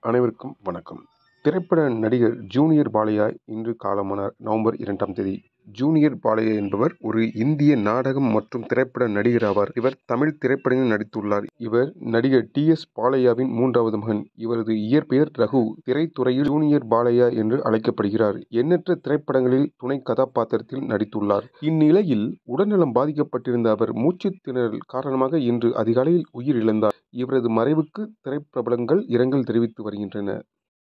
அனைவருக்கும் வணக்கம் திரைப்பட நடிகர் ஜூனியர் பாலையா இன்று காலமானார் நவம்பர் இரண்டாம் தேதி ஜூனியர் பாலையா என்பவர் ஒரு இந்திய நாடகம் மற்றும் திரைப்பட நடிகர் ஆவார் இவர் தமிழ் திரைப்படங்களில் நடித்துள்ளார் இவர் நடிகர் டி எஸ் பாலையாவின் மூன்றாவது மகன் இவரது இயற்பெயர் ரகு திரைத்துறையில் ஜூனியர் பாலையா என்று அழைக்கப்படுகிறார் எண்ணற்ற திரைப்படங்களில் துணை கதாபாத்திரத்தில் நடித்துள்ளார் இந்நிலையில் உடல்நலம் பாதிக்கப்பட்டிருந்த அவர் மூச்சுத் திணறல் காரணமாக இன்று அதிகாலையில் உயிரிழந்தார் இவரது மறைவுக்கு திரைப்பிரபலங்கள் இரங்கல் தெரிவித்து வருகின்றன